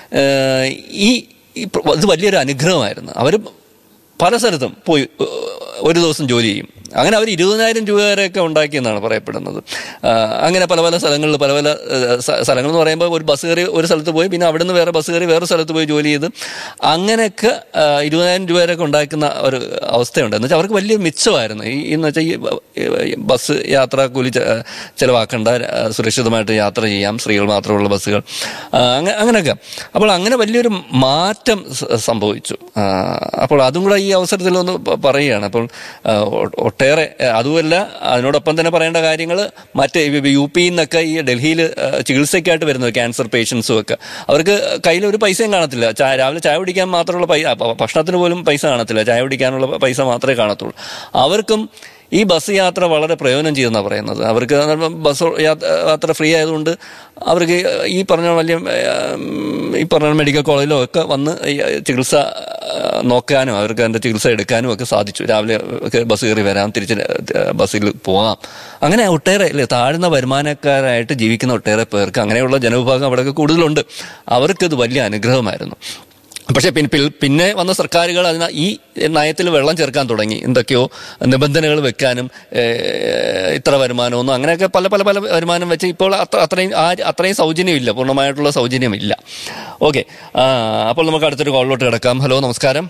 ഈ ഈ പ്ര- ഇത് വലിയൊരു അനുഗ്രഹമായിരുന്നു അവർ പല സ്ഥലത്തും പോയി ഏഹ്, ഒരു ദിവസം ജോലി ചെയ്യും അങ്ങനെ അവർ ഇരുപതിനായിരം രൂപ വരെയൊക്കെ ഉണ്ടാക്കിയെന്നാണ് പറയപ്പെടുന്നത് ആ, അങ്ങനെ പല പല സ്ഥലങ്ങളിൽ പല പല ഏഹ്, സ്ഥ- സ്ഥലങ്ങൾ എന്ന് പറയുമ്പോൾ ഒരു ബസ് കയറി ഒരു സ്ഥലത്ത് പോയി പിന്നെ അവിടെ നിന്ന് വേറെ ബസ് കയറി വേറെ സ്ഥലത്ത് പോയി ജോലി ചെയ്ത് അങ്ങനെയൊക്കെ ആ, ഇരുപതിനായിരം രൂപ വരെയൊക്കെ ഉണ്ടാക്കുന്ന ഒരു അവസ്ഥയുണ്ട് എന്ന് വെച്ചാൽ അവർക്ക് വലിയ മിച്ചമായിരുന്നു ഈ എന്ന് വെച്ചാൽ ഈ ബ- ഈ ബസ് യാത്ര കൂലി ചെ- ചെലവാക്കേണ്ട ആ, സുരക്ഷിതമായിട്ട് യാത്ര ചെയ്യാം സ്ത്രീകൾ മാത്രമുള്ള ബസ്സുകൾ ആ, അങ്ങ- അങ്ങനെയൊക്കെ അപ്പോൾ അങ്ങനെ വലിയൊരു മാറ്റം സ- സംഭവിച്ചു ആ, അപ്പോൾ അതും കൂടെ ഈ അവസരത്തിൽ ഒന്ന് പ- പറയുകയാണ് അപ്പോൾ ആ, ഒ- ഒട്ടേറെ ആ, അതുമല്ല അതിനോടൊപ്പം തന്നെ പറയേണ്ട കാര്യങ്ങൾ മറ്റ് യു പിയിൽ നിന്നൊക്കെ ഈ ഡൽഹിയിൽ ആ, ചികിത്സയ്ക്കായിട്ട് വരുന്നത് ക്യാൻസർ പേഷ്യൻസും ഒക്കെ അവർക്ക് കയ്യിൽ ഒരു പൈസയും കാണത്തില്ല ചായ രാവിലെ ചായ കുടിക്കാൻ മാത്രമുള്ള പൈസ ഭക്ഷണത്തിന് പോലും പൈസ കാണത്തില്ല ചായ കുടിക്കാനുള്ള പൈസ മാത്രമേ കാണത്തുള്ളൂ അവർക്കും ഈ ബസ് യാത്ര വളരെ പ്രയോജനം ചെയ്തെന്നാണ് പറയുന്നത് അവർക്ക് ബസ് യാത്ര യാത്ര ഫ്രീ ആയതുകൊണ്ട് അവർക്ക് ഈ പറഞ്ഞ വലിയ ഉം, ഈ പറഞ്ഞ മെഡിക്കൽ കോളേജിലോ ഒക്കെ വന്ന് ഈ ചികിത്സ ആ, നോക്കാനും അവർക്ക് അതിൻ്റെ ചികിത്സ എടുക്കാനും ഒക്കെ സാധിച്ചു രാവിലെ ഒക്കെ ബസ് കയറി വരാം തിരിച്ച് ബസ്സിൽ പോകാം അങ്ങനെ ഒട്ടേറെ അല്ലേ താഴ്ന്ന വരുമാനക്കാരായിട്ട് ജീവിക്കുന്ന ഒട്ടേറെ പേർക്ക് അങ്ങനെയുള്ള ജനവിഭാഗം അവിടെയൊക്കെ കൂടുതലുണ്ട് അവർക്കിത് വലിയ അനുഗ്രഹമായിരുന്നു പക്ഷേ പിന്നെ പിൽ- പിന്നെ വന്ന സർക്കാരുകൾ അതിന് ഈ നയത്തിൽ വെള്ളം ചേർക്കാൻ തുടങ്ങി എന്തൊക്കെയോ നിബന്ധനകൾ വെക്കാനും ഏഹ്, ഇത്ര വരുമാനമൊന്നും അങ്ങനെയൊക്കെ പല പല പല വരുമാനം വെച്ച് ഇപ്പോൾ അത്ര അത്രയും ആ അത്രയും സൗജന്യമില്ല പൂർണ്ണമായിട്ടുള്ള സൗജന്യമില്ല ഓക്കെ അപ്പോൾ നമുക്ക് അടുത്തൊരു കോളിലോട്ട് കിടക്കാം ഹലോ നമസ്കാരം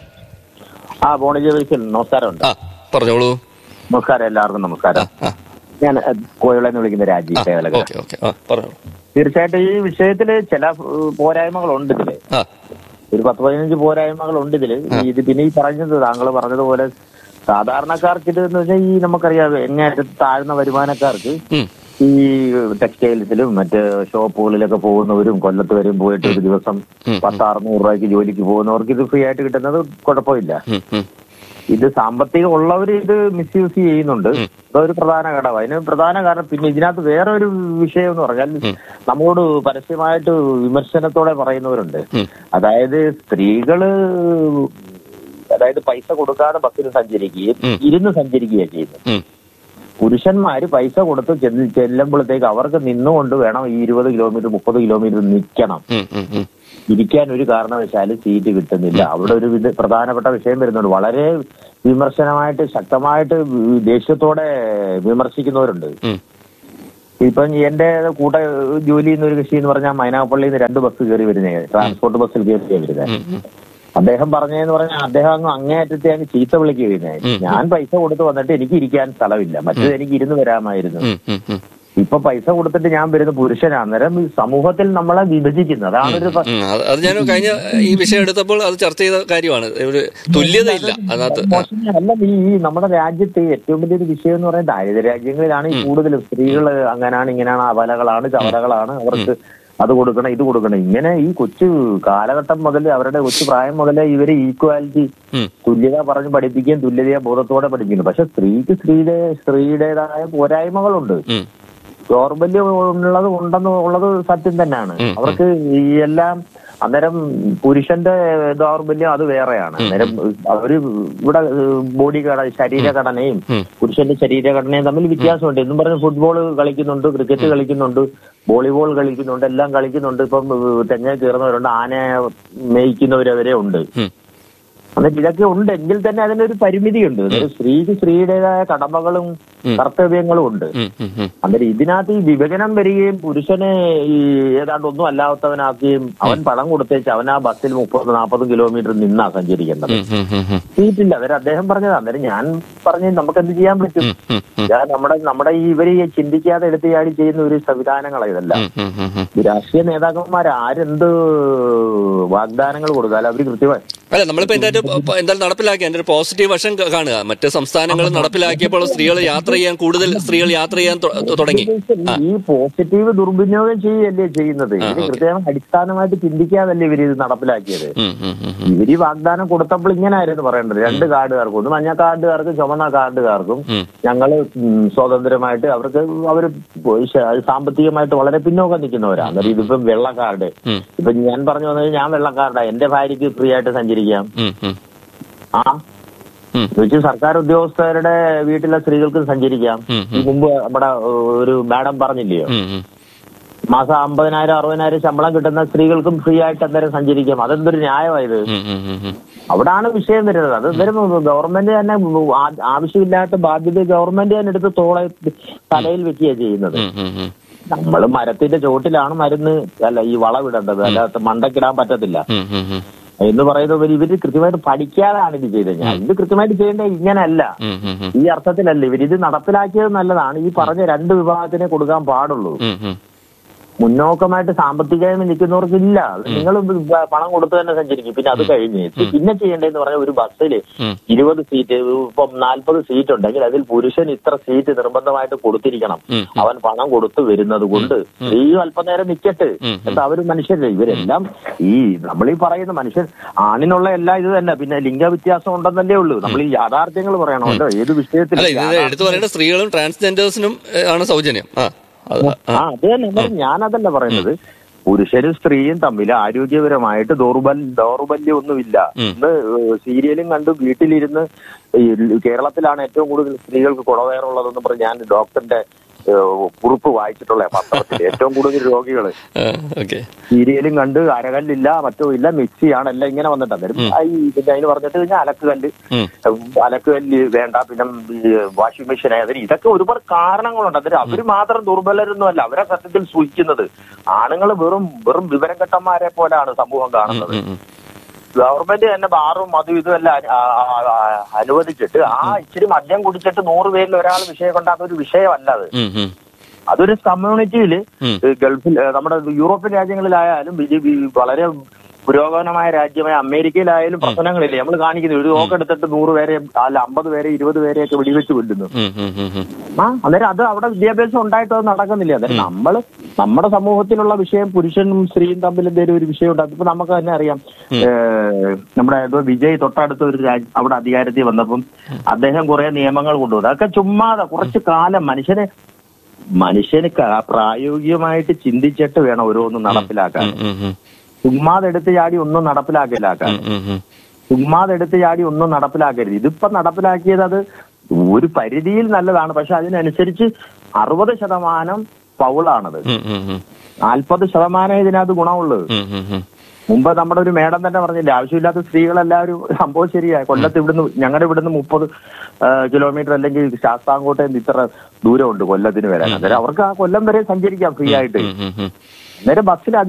ആ ബോണി ജോലിക്കൽ നമസ്കാരമുണ്ട് ആ പറഞ്ഞോളൂ നമസ്കാരം എല്ലാവർക്കും നമസ്കാരം ഞാൻ കോയളെന്ന് വിളിക്കുന്ന രാജീവ് സേവലകര ഓക്കെ ഓക്കെ ആ പറഞ്ഞോളൂ തീർച്ചയായിട്ടും ഈ വിഷയത്തില് ചില ഏഹ്, പോരായ്മകളുണ്ട് ഇതില് ആ ഒരു പത്ത് പതിനഞ്ച് പോരായ്മകളുണ്ട് ഇതില് ഇത് പിന്നെ ഈ പറഞ്ഞത് താങ്കൾ പറഞ്ഞതുപോലെ സാധാരണക്കാർക്ക് ഇത് എന്ന് വെച്ചാൽ ഈ നമുക്കറിയാം എങ്ങേറ്റത്ത് താഴ്ന്ന വരുമാനക്കാർക്ക് ഈ ടെക്സ്റ്റൈൽസിലും മറ്റ് ഷോപ്പുകളിലൊക്കെ പോകുന്നവരും കൊല്ലത്ത് വരും പോയിട്ട് ഒരു ദിവസം പത്ത് അറുന്നൂറ് രൂപയ്ക്ക് ജോലിക്ക് പോകുന്നവർക്ക് ഇത് ഫ്രീ ആയിട്ട് കിട്ടുന്നത് കുഴപ്പമില്ല ഇത് സാമ്പത്തികം ഉള്ളവർ ഇത് മിസ്യൂസ് ചെയ്യുന്നുണ്ട് അതൊരു പ്രധാന ഘടകം അതിന് പ്രധാന കാരണം പിന്നെ ഇതിനകത്ത് വേറെ ഒരു വിഷയം എന്ന് പറഞ്ഞാൽ നമ്മളോട് പരസ്യമായിട്ട് വിമർശനത്തോടെ പറയുന്നവരുണ്ട് അതായത് സ്ത്രീകള് അതായത് പൈസ കൊടുക്കാതെ ബസ്സിൽ സഞ്ചരിക്കുകയും ഇരുന്ന് സഞ്ചരിക്കുകയും ചെയ്യുന്നു പുരുഷന്മാര് പൈസ കൊടുത്ത് ചെന്ന് ചെല്ലുമ്പോഴത്തേക്ക് അവർക്ക് നിന്നുകൊണ്ട് വേണം ഈ ഇരുപത് കിലോമീറ്റർ മുപ്പത് കിലോമീറ്റർ നിൽക്കണം ഇരിക്കാൻ ഒരു കാരണവശാലും സീറ്റ് കിട്ടുന്നില്ല അവിടെ ഒരു വിധ പ്രധാനപ്പെട്ട വിഷയം വരുന്നുണ്ട് വളരെ വിമർശനമായിട്ട് ശക്തമായിട്ട് ദേഷ്യത്തോടെ വിമർശിക്കുന്നവരുണ്ട് ഇപ്പം എന്റെ കൂട്ട ജോലി ചെയ്യുന്ന ഒരു കൃഷി എന്ന് പറഞ്ഞാൽ മൈനാപ്പള്ളിയിൽ നിന്ന് രണ്ട് ബസ് കയറി വരുന്നത് ട്രാൻസ്പോർട്ട് ബസ്സിൽ കയറി വരുന്നത് അദ്ദേഹം പറഞ്ഞതെന്ന് പറഞ്ഞാൽ അദ്ദേഹം അങ്ങ് അങ്ങേയറ്റത്തെ അങ്ങ് ചീത്ത വിളിക്കുകയുന്നത് ഞാൻ പൈസ കൊടുത്ത് വന്നിട്ട് എനിക്ക് ഇരിക്കാൻ സ്ഥലമില്ല മറ്റേത് എനിക്ക് ഇരുന്ന് വരാമായിരുന്നു ഇപ്പൊ പൈസ കൊടുത്തിട്ട് ഞാൻ വരുന്ന പുരുഷനാണ് അന്നേരം ഈ സമൂഹത്തിൽ നമ്മളെ വിഭജിക്കുന്നു അതാണ് ഒരു പ്ര- ഉം, അത് അത് ഞാൻ കഴിഞ്ഞ ഈ വിഷയം എടുത്തപ്പോൾ അത് ചർച്ച ചെയ്ത കാര്യമാണ് ഒരു തുല്യതയില്ല അതിനകത്ത് ആ. അല്ല ഈ ഈ നമ്മുടെ രാജ്യത്ത് ഏറ്റവും വലിയൊരു വിഷയം എന്ന് പറയുന്നത് ദാരിദ്ര്യ രാജ്യങ്ങളിലാണ് ഈ കൂടുതലും സ്ത്രീകൾ അങ്ങനാണ് ഇങ്ങനെയാണ് അബലകളാണ് ചവലകളാണ് അവർക്ക് അത് കൊടുക്കണം ഇത് കൊടുക്കണം ഇങ്ങനെ ഈ കൊച്ചു കാലഘട്ടം മുതൽ അവരുടെ കൊച്ചു പ്രായം മുതലേ ഇവര് ഈക്വാലിറ്റി തുല്യത പറഞ്ഞ് പഠിപ്പിക്കുകയും തുല്യതയെ ബോധത്തോടെ പഠിക്കുന്നു പക്ഷെ സ്ത്രീക്ക് സ്ത്രീയുടെ സ്ത്രീയുടേതായ പോരായ്മകളുണ്ട് ദൗർബല്യം ഉള്ളത് ഉണ്ടെന്ന് ഉള്ളത് സത്യം തന്നെയാണ് അവർക്ക് ഈ എല്ലാം അന്നേരം പുരുഷന്റെ ദൗർബല്യം അത് വേറെയാണ് അന്നേരം അവര് ഇവിടെ ബോഡി ഘട ശരീരഘടനയും പുരുഷന്റെ ശരീരഘടനയും തമ്മിൽ വ്യത്യാസമുണ്ട് എന്നും പറഞ്ഞ് ഫുട്ബോൾ കളിക്കുന്നുണ്ട് ക്രിക്കറ്റ് കളിക്കുന്നുണ്ട് വോളിബോൾ കളിക്കുന്നുണ്ട് എല്ലാം കളിക്കുന്നുണ്ട് ഇപ്പം തെങ്ങ കയറുന്നവരുണ്ട് ആന മേയ്ക്കുന്നവരവരെ ഉണ്ട് എന്നിട്ട് ഇതൊക്കെ ഉണ്ട് എങ്കിൽ തന്നെ അതിനൊരു പരിമിതിയുണ്ട് ഒരു സ്ത്രീക്ക് സ്ത്രീയുടേതായ കടമകളും കർത്തവ്യങ്ങളും ഉണ്ട് ഉം, ഉം, ഉം. അന്നേരം ഇതിനകത്ത് ഈ വിഭജനം വരികയും പുരുഷനെ ഈ ഏതാണ്ട് ഒന്നും അല്ലാത്തവനാക്കുകയും അവൻ പണം കൊടുത്തേച്ച് അവൻ ആ ബസ്സിൽ മുപ്പത് നാൽപ്പത് കിലോമീറ്റർ നിന്നാ സഞ്ചരിക്കേണ്ടത് ഉം, ഉം, ഉം, ഉം. സീറ്റില്ല അന്നേരം അദ്ദേഹം പറഞ്ഞത് അന്നേരം ഞാൻ പറഞ്ഞു നമുക്ക് എന്ത് ചെയ്യാൻ പറ്റും ഞാൻ നമ്മുടെ നമ്മുടെ ഈ ഇവര് ഈ ചിന്തിക്കാതെ എടുത്ത് ചാടി ചെയ്യുന്ന ഒരു സംവിധാനങ്ങളാണ് ഇതെല്ലാം ഉം, ഉം, ഉം, ഉം. ഈ രാഷ്ട്രീയ നേതാക്കന്മാർ ആരെന്ത് വാഗ്ദാനങ്ങൾ കൊടുത്താലും അവര് കൃത്യമായി അല്ല നമ്മളിപ്പോ എന്റെ ഒരു പ- എന്തായാലും നടപ്പിലാക്കി എന്റെ ഒരു പോസിറ്റീവ് വശം ക- കാണുക മറ്റ് സംസ്ഥാനങ്ങൾ നടപ്പിലാക്കിയപ്പോൾ സ്ത്രീകൾ യാത്ര ചെയ്യാൻ കൂടുതൽ സ്ത്രീകൾ യാത്ര ചെയ്യാൻ തൊ- തുടങ്ങി ആ. ഈ പോസിറ്റീവ് ദുർവിനിയോഗം ചെയ്യല്ലേ ചെയ്യുന്നത് ഇവര് കൃത്യമായി അടിസ്ഥാനമായിട്ട് ചിന്തിക്കാതല്ലേ ഇവര് ഇത് നടപ്പിലാക്കിയത് ഉം, ഉം, ഉം, ഉം. ഇവര് ഈ വാഗ്ദാനം കൊടുത്തപ്പോൾ ഇങ്ങനായിരുന്നു പറയേണ്ടത് രണ്ട് കാർഡുകാർക്കും ഒന്ന് മഞ്ഞ കാർഡുകാർക്കും ചുമന്ന കാർഡുകാർക്കും ഉം. ഞങ്ങള് ഉം, സ്വതന്ത്രമായിട്ട് അവർക്ക് അവര് ശ- സാമ്പത്തികമായിട്ട് വളരെ പിന്നോക്കം നിൽക്കുന്നവരാണ് അന്നേരം ഇതിപ്പം വെള്ള കാർഡ് ഉം. ഇപ്പൊ ഞാൻ പറഞ്ഞു വന്നത് ഞാൻ വെള്ള കാർഡാ എന്റെ ഭാര്യയ്ക്ക് ഫ്രീ ആയിട്ട് സഞ്ചരിക്കാം ഉം, ഉം. ആ ഉം. വെച്ച് സർക്കാർ ഉദ്യോഗസ്ഥരുടെ വീട്ടിലെ സ്ത്രീകൾക്ക് സഞ്ചരിക്കാം ഉം, ഈ മുമ്പ് നമ്മുടെ ഏഹ്, ഒരു മാഡം പറഞ്ഞില്ലയോ ഉം, ഉം. മാസം അമ്പതിനായിരം അറുപതിനായിരം ശമ്പളം കിട്ടുന്ന സ്ത്രീകൾക്കും ഫ്രീ ആയിട്ട് അന്നേരം സഞ്ചരിക്കാം അതെന്തൊരു ന്യായമായത് ഉം, ഉം, ഉം, ഉം. അവിടാണ് വിഷയം വരുന്നത് അത് അന്നേരം ഗവൺമെന്റ് തന്നെ ആ- ആവശ്യമില്ലാത്ത ബാധ്യത ഗവൺമെന്റ് തന്നെ എടുത്ത് തോളെ തലയിൽ വെക്കുക ചെയ്യുന്നത് ഉം, ഉം, ഉം. നമ്മൾ മരത്തിന്റെ ചോട്ടിലാണ് മരുന്ന് അല്ല ഈ വളവിടേണ്ടത് അല്ലാത്ത മണ്ടക്കിടാൻ പറ്റത്തില്ല ഉം, ഉം, ഉം. എന്ന് പറയുന്നത് ഇവര് ഇവര് കൃത്യമായിട്ട് പഠിക്കാതാണ് ഇത് ചെയ്തത് ഞാൻ ഇത് കൃത്യമായിട്ട് ചെയ്യേണ്ടത് ഇങ്ങനല്ല ഉം, ഉം, ഉം. ഈ അർത്ഥത്തിലല്ല ഇവർ ഇത് നടപ്പിലാക്കിയത് നല്ലതാണ് ഈ പറഞ്ഞ രണ്ട് വിഭാഗത്തിനെ കൊടുക്കാൻ പാടുള്ളൂ ഉം, ഉം. മുന്നോക്കമായിട്ട് സാമ്പത്തികമായി നിൽക്കുന്നവർക്കില്ല നിങ്ങൾ പണം കൊടുത്തു തന്നെ സഞ്ചരിക്കും പിന്നെ അത് കഴിഞ്ഞ് പിന്നെ ചെയ്യേണ്ടതെന്ന് പറഞ്ഞാൽ ഒരു ബസ്സിൽ ഉം. ഇരുപത് സീറ്റ് ഇപ്പം നാൽപ്പത് സീറ്റ് ഉണ്ടെങ്കിൽ അതിൽ പുരുഷൻ ഇത്ര സീറ്റ് നിർബന്ധമായിട്ട് കൊടുത്തിരിക്കണം ഉം. അവൻ പണം കൊടുത്തു വരുന്നത് കൊണ്ട് സ്ത്രീയും അല്പനേരം നിൽക്കട്ടെ ഉം. എന്താ അവര് മനുഷ്യരല്ലേ ഇവരെല്ലാം ഈ നമ്മൾ ഈ പറയുന്ന മനുഷ്യൻ ആണിനുള്ള എല്ലാം ഇത് തന്നെ പിന്നെ ലിംഗ വ്യത്യാസം ഉണ്ടെന്നല്ലേ ഉള്ളൂ നമ്മൾ ഈ യാഥാർത്ഥ്യങ്ങൾ പറയണമല്ലോ ഏത് വിഷയത്തിൽ അല്ല ഇത് എടുത്തു പറയേണ്ട സ്ത്രീകളും ട്രാൻസ്ജെൻഡേഴ്സിനും ഏ, ആണ് സൗജന്യം ആ അത് ആ. ആ അത് തന്നെ നമ്മൾ ഞാനതല്ല പറയുന്നത് പുരുഷനും സ്ത്രീയും തമ്മിൽ ആരോഗ്യപരമായിട്ട് ദൗർബൽ ദൗർബല്യം ഒന്നുമില്ല ഉം. ഇന്ന് സീരിയലും കണ്ട് വീട്ടിലിരുന്ന് ഈ കേരളത്തിലാണ് ഏറ്റവും കൂടുതൽ സ്ത്രീകൾക്ക് കുടവയറുള്ളതെന്ന് പറഞ്ഞ് ഞാൻ ഡോക്ടറിന്റെ ഏഹ്, കുറിപ്പ് വായിച്ചിട്ടുള്ള പത്രത്തിൽ ഏറ്റവും കൂടുതൽ രോഗികൾ ആ, ഓക്കെ സീരിയലും കണ്ട് അരകല്ലില്ല മറ്റോ ഇല്ല മിക്സിയാണ് എല്ലാം ഇങ്ങനെ വന്നിട്ട് അന്നേരം ആ ഈ പിന്നെ അതിന് പറഞ്ഞിട്ട് കഴിഞ്ഞാൽ അലക്കുകല്ല് ഉം. അലക്കുകല്ല് വേണ്ട പിന്നെ ഈ വാഷിംഗ് മെഷീൻ അതിന് ഇതൊക്കെ ഒരുപാട് കാരണങ്ങളുണ്ട് അതിന് അവര് മാത്രം ദുർബലരൊന്നും അല്ല അവരെ സത്യത്തിൽ സൂക്ഷിക്കുന്നത് ആണുങ്ങൾ വെറും വെറും വിവരഘട്ടന്മാരെ പോലെയാണ് സമൂഹം കാണുന്നത് ഉം, ഉം. ഗവൺമെന്റ് തന്നെ ബാറും അതും ഇതും എല്ലാം അ- ആ- ആ- ആ- അനുവദിച്ചിട്ട് ആ ഇച്ചിരി മദ്യം കുടിച്ചിട്ട് നൂറ് പേരിൽ ഒരാൾ വിഷയം കൊണ്ട് അതൊരു വിഷയമല്ല അത് ഉം, ഉം. അതൊരു കമ്മ്യൂണിറ്റിയിൽ ഉം. ഗൾഫിൽ ഏഹ് നമ്മുടെ യൂറോപ്യൻ രാജ്യങ്ങളിലായാലും ബി ജെ പി വളരെ പുരോഗമനമായ രാജ്യമായ അമേരിക്കയിലായാലും പ്രശ്നങ്ങളില്ലേ നമ്മൾ കാണിക്കുന്നു ഒരു നോക്കെടുത്തിട്ട് നൂറ് പേരെ അല്ല അമ്പത് പേരെ ഇരുപത് പേരെയൊക്കെ വെടിവെച്ച് കൊല്ലുന്നു ഉം, ഉം, ഉം, ഉം. ആ അന്നേരം അത് അവിടെ വിദ്യാഭ്യാസം ഉണ്ടായിട്ട് അത് നടക്കുന്നില്ല അന്നേരം നമ്മൾ നമ്മുടെ സമൂഹത്തിലുള്ള വിഷയം പുരുഷനും സ്ത്രീയും തമ്മിൽ എന്തെങ്കിലും ഒരു വിഷയം ഉണ്ട് അതിപ്പോ നമുക്ക് തന്നെ അറിയാം ഏഹ്, നമ്മുടെ ഇപ്പൊ വിജയ് തൊട്ടടുത്ത ഒരു രാജ്യം അവിടെ അധികാരത്തിൽ വന്നപ്പം അദ്ദേഹം കുറെ നിയമങ്ങൾ കൊണ്ടുവന്നു അതൊക്കെ ചുമ്മാതെ കുറച്ച് കാലം മനുഷ്യനെ മനുഷ്യന് ക- പ്രായോഗികമായിട്ട് ചിന്തിച്ചിട്ട് വേണം ഓരോന്നും നടപ്പിലാക്കാൻ ഉം, ഉം, ചുമ്മാതെ എടുത്ത് ചാടി ഒന്നും നടപ്പിലാക്കില്ലാക്കാൻ ഉം, ഉം, ഉം. ചുമ്മാതെ എടുത്ത് ചാടി ഒന്നും നടപ്പിലാക്കരുത് ഇതിപ്പോ നടപ്പിലാക്കിയത് അത് ഒരു പരിധിയിൽ നല്ലതാണ് പക്ഷെ അതിനനുസരിച്ച് അറുപത് ശതമാനം പൗളാണത് ഉം, ഉം, ഉം. നാൽപ്പത് ശതമാനം ഇതിനകത്ത് ഗുണമുള്ളത് ഉം, ഉം, ഉം. മുമ്പ് നമ്മുടെ ഒരു മേഡം തന്നെ പറഞ്ഞില്ലേ ആവശ്യമില്ലാത്ത സ്ത്രീകളെല്ലാവരും സംഭവം ശരിയാ കൊല്ലത്ത് ഇവിടുന്ന് ഞങ്ങളുടെ ഇവിടുന്ന് മുപ്പത് കിലോമീറ്റർ അല്ലെങ്കിൽ ശാസ്താംകോട്ടെ ഇത്ര ദൂരമുണ്ട് കൊല്ലത്തിന് വരാൻ അന്നേരം അവർക്ക് ആ കൊല്ലം വരെ സഞ്ചരിക്കാം ഫ്രീ ആയിട്ട് ഉം, ഉം, ഉം. അന്നേരം ബസ്സിൽ